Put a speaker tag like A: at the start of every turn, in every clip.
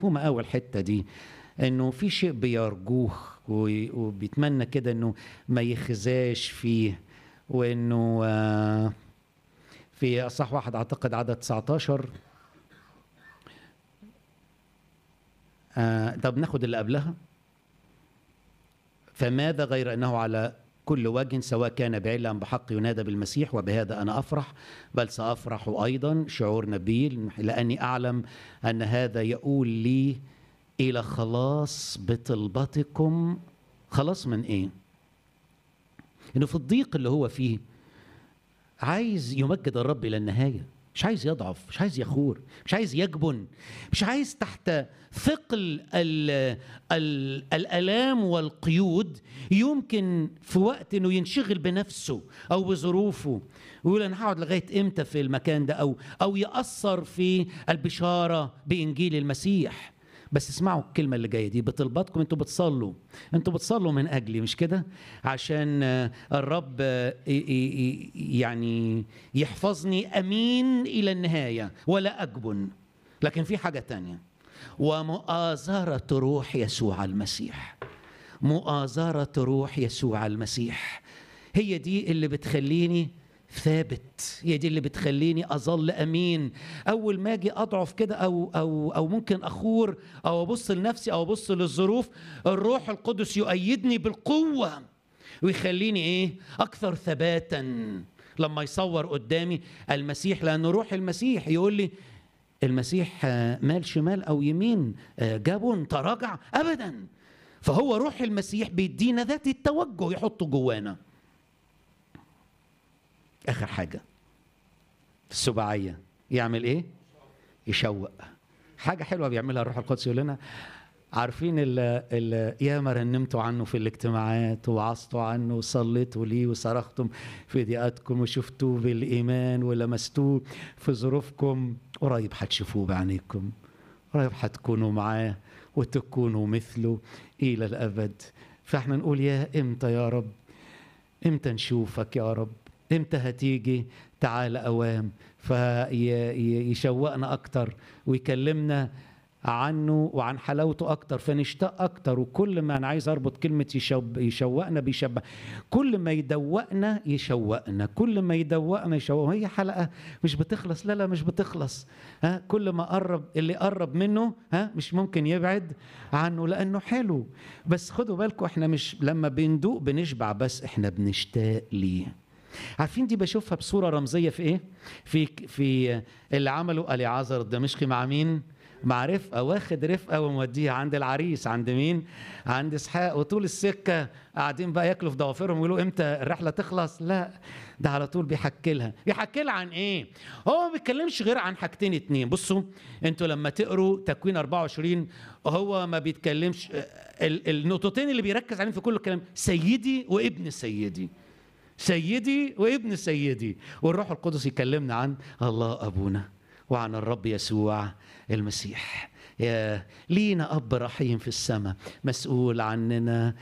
A: مفهومة أول الحتة دي إنه في شيء بيرجوه وي- وبيتمنى كده إنه ما يخزاش فيه وإنه آه، في أصح واحد أعتقد عدد 19 آه، طب ناخد اللي قبلها فماذا غير أنه على كل وجه سواء كان بعلة أم بحق ينادى بالمسيح وبهذا أنا أفرح بل سأفرح أيضا شعور نبيل لأني أعلم أن هذا يقول لي إلى خلاص بطلبتكم خلاص من إيه؟ إنه في الضيق اللي هو فيه عايز يمجد الرب إلى النهاية مش عايز يضعف مش عايز يخور مش عايز يجبن مش عايز تحت ثقل ال ال الالام والقيود يمكن في وقت انه ينشغل بنفسه او بظروفه ويقول انا هقعد لغايه امتى في المكان ده او او ياثر في البشاره بانجيل المسيح بس اسمعوا الكلمه اللي جايه دي بطلباتكم انتوا بتصلوا انتوا بتصلوا من اجلي مش كده عشان آه، الرب آه، ي- ي- ي- يعني يحفظني امين الى النهايه ولا اجبن لكن في حاجه تانية ومؤازره روح يسوع المسيح مؤازره روح يسوع المسيح هي دي اللي بتخليني ثابت هي دي اللي بتخليني اظل امين اول ما اجي اضعف كده او او او ممكن اخور او ابص لنفسي او ابص للظروف الروح القدس يؤيدني بالقوه ويخليني ايه اكثر ثباتا لما يصور قدامي المسيح لان روح المسيح يقول لي المسيح آه، مال شمال او يمين آه، جابون تراجع ابدا فهو روح المسيح بيدينا ذات التوجه يحطه جوانا اخر حاجه في السباعيه يعمل ايه يشوق حاجه حلوه بيعملها الروح القدس يقول لنا عارفين ال ال ياما رنمتوا عنه في الاجتماعات ووعظتوا عنه وصليتوا ليه وصرختم في ضيقاتكم وشفتوه بالايمان ولمستوه في ظروفكم قريب هتشوفوه بعينيكم قريب هتكونوا معاه وتكونوا مثله الى الابد فاحنا نقول يا امتى يا رب امتى نشوفك يا رب امتى هتيجي تعال اوام فيشوقنا اكتر ويكلمنا عنه وعن حلاوته اكتر فنشتاق اكتر وكل ما انا عايز اربط كلمه يشوب يشوقنا بيشبه كل ما يدوقنا يشوقنا كل ما يدوقنا يشوقنا هي حلقه مش بتخلص لا لا مش بتخلص ها كل ما قرب اللي قرب منه ها مش ممكن يبعد عنه لانه حلو بس خدوا بالكم احنا مش لما بندوق بنشبع بس احنا بنشتاق ليه عارفين دي بشوفها بصوره رمزيه في ايه في في اللي عمله اليعازر الدمشقي مع مين مع رفقه واخد رفقه وموديها عند العريس عند مين عند اسحاق وطول السكه قاعدين بقى ياكلوا في ضوافرهم ويقولوا امتى الرحله تخلص لا ده على طول بيحكي لها بيحكي لها عن ايه هو ما بيتكلمش غير عن حاجتين اتنين بصوا انتوا لما تقروا تكوين 24 هو ما بيتكلمش ال- النقطتين اللي بيركز عليهم في كل الكلام سيدي وابن سيدي سيدي وابن سيدي والروح القدس يكلمنا عن الله ابونا وعن الرب يسوع المسيح يا لينا اب رحيم في السماء مسؤول عننا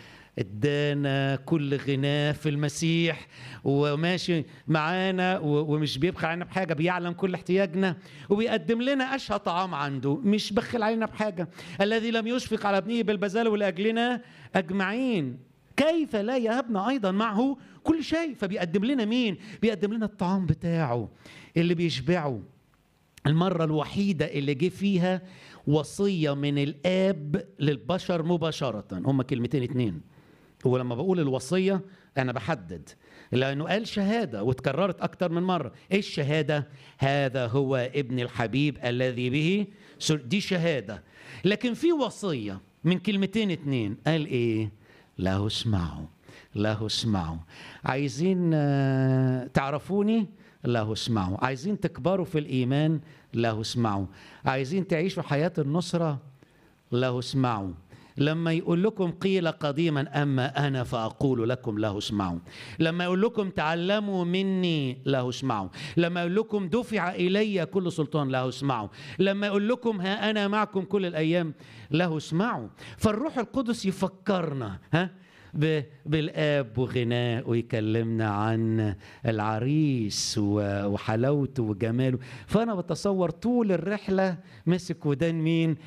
A: ادانا كل غناه في المسيح وماشي معانا و- ومش بيبخل علينا بحاجه بيعلم كل احتياجنا وبيقدم لنا اشهى طعام عنده مش بخل علينا بحاجه الذي لم يشفق على ابنه بالبذل لاجلنا اجمعين كيف لا يهبنا ايضا معه كل شيء فبيقدم لنا مين بيقدم لنا الطعام بتاعه اللي بيشبعه المرة الوحيدة اللي جه فيها وصية من الآب للبشر مباشرة هما كلمتين اتنين ولما بقول الوصية أنا بحدد لأنه قال شهادة واتكررت أكتر من مرة إيه الشهادة؟ هذا هو ابن الحبيب الذي به سر- دي شهادة لكن في وصية من كلمتين اتنين قال إيه؟ له اسمعوا له اسمعوا عايزين آه، تعرفوني له اسمعوا عايزين تكبروا في الإيمان له اسمعوا عايزين تعيشوا حياة النصرة له اسمعوا لما يقول لكم قيل قديما أما أنا فأقول لكم له اسمعوا لما يقول لكم تعلموا مني له اسمعوا لما يقول لكم دفع إلي كل سلطان له اسمعوا لما يقول لكم ها أنا معكم كل الأيام له اسمعوا فالروح القدس يفكرنا ها ب- بالاب وغناه ويكلمنا عن العريس و- وحلاوته وجماله فانا بتصور طول الرحله مسك ودان مين